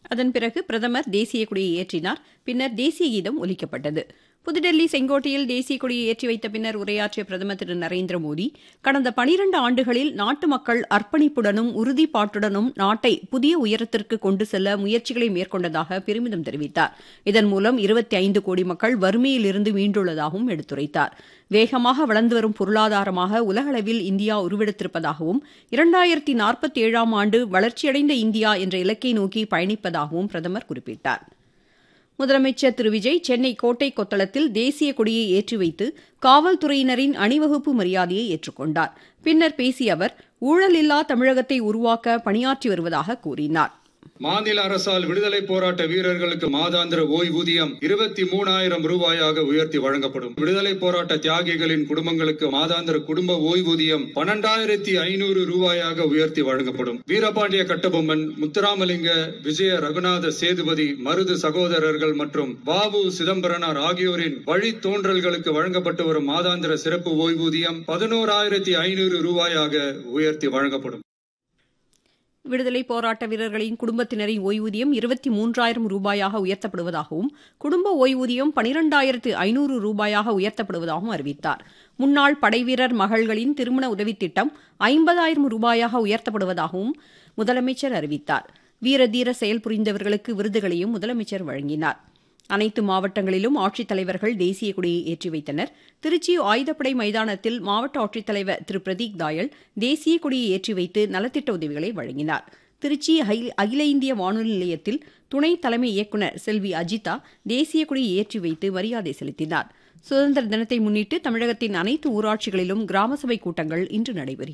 அதன் பிறகு பிரதமர் தேசிய கொடியை ஏற்றினார் பின்னர் தேசிய கீதம் ஒலிக்கப்பட்டது புதுடெல்லி செங்கோட்டையில் தேசிய கொடியை ஏற்றி வைத்த பின்னர் உரையாற்றிய பிரதமர் திரு நரேந்திர மோடி கடந்த பனிரண்டு ஆண்டுகளில் நாட்டு மக்கள் அர்ப்பணிப்புடனும் உறுதிப்பாட்டுடனும் நாட்டை புதிய உயரத்திற்கு கொண்டு செல்ல முயற்சிகளை மேற்கொண்டதாக பெருமிதம் தெரிவித்தார் இதன் மூலம் இருபத்தி ஐந்து கோடி மக்கள் வறுமையிலிருந்து மீண்டுள்ளதாகவும் எடுத்துரைத்தார் வேகமாக வளர்ந்து வரும் பொருளாதாரமாக உலகளவில் இந்தியா உருவெடுத்திருப்பதாகவும் இரண்டாயிரத்தி நாற்பத்தி ஏழாம் ஆண்டு வளர்ச்சியடைந்த இந்தியா என்ற இலக்கை நோக்கி பயணிப்பதாகவும் பிரதமர் குறிப்பிட்டார் முதலமைச்சர் திரு விஜய் சென்னை கோட்டை கொத்தளத்தில் தேசிய கொடியை ஏற்றி வைத்து காவல்துறையினரின் அணிவகுப்பு மரியாதையை ஏற்றுக்கொண்டார் பின்னர் பேசிய அவர் ஊழலில்லா தமிழகத்தை உருவாக்க பணியாற்றி வருவதாக கூறினார் மாநில அரசால் விடுதலை போராட்ட வீரர்களுக்கு மாதாந்திர ஓய்வூதியம் இருபத்தி மூணாயிரம் ரூபாயாக உயர்த்தி வழங்கப்படும் விடுதலை போராட்ட தியாகிகளின் குடும்பங்களுக்கு மாதாந்திர குடும்ப ஓய்வூதியம் பன்னெண்டாயிரத்தி ஐநூறு ரூபாயாக உயர்த்தி வழங்கப்படும் வீரபாண்டிய கட்டபொம்மன் முத்துராமலிங்க விஜய ரகுநாத சேதுபதி மருது சகோதரர்கள் மற்றும் பாபு சிதம்பரனார் ஆகியோரின் வழித்தோன்றல்களுக்கு வழங்கப்பட்டு வரும் மாதாந்திர சிறப்பு ஓய்வூதியம் பதினோராயிரத்தி ஐநூறு ரூபாயாக உயர்த்தி வழங்கப்படும் விடுதலை போராட்ட வீரர்களின் குடும்பத்தினரின் ஓய்வூதியம் இருபத்தி மூன்றாயிரம் ரூபாயாக உயர்த்தப்படுவதாகவும் குடும்ப ஓய்வூதியம் பனிரெண்டாயிரத்து ஐநூறு ரூபாயாக உயர்த்தப்படுவதாகவும் அறிவித்தார் முன்னாள் படைவீரர் மகள்களின் திருமண உதவித் திட்டம் ஐம்பதாயிரம் ரூபாயாக உயர்த்தப்படுவதாகவும் முதலமைச்சர் அறிவித்தார் வீரதீர செயல் புரிந்தவர்களுக்கு விருதுகளையும் முதலமைச்சர் வழங்கினார் அனைத்து மாவட்டங்களிலும் ஆட்சித்தலைவர்கள் தேசிய கொடியை ஏற்றி வைத்தனர் திருச்சி ஆயுதப்படை மைதானத்தில் மாவட்ட ஆட்சித்தலைவர் திரு பிரதீக் தாயல் தேசிய கொடியை ஏற்றி வைத்து நலத்திட்ட உதவிகளை வழங்கினார் திருச்சி அகில இந்திய வானொலி நிலையத்தில் துணை தலைமை இயக்குநர் செல்வி அஜிதா தேசிய கொடியை ஏற்றி வைத்து மரியாதை செலுத்தினார் சுதந்திர தினத்தை முன்னிட்டு தமிழகத்தின் அனைத்து ஊராட்சிகளிலும் கிராம சபை கூட்டங்கள் இன்று நடைபெறுகின்றன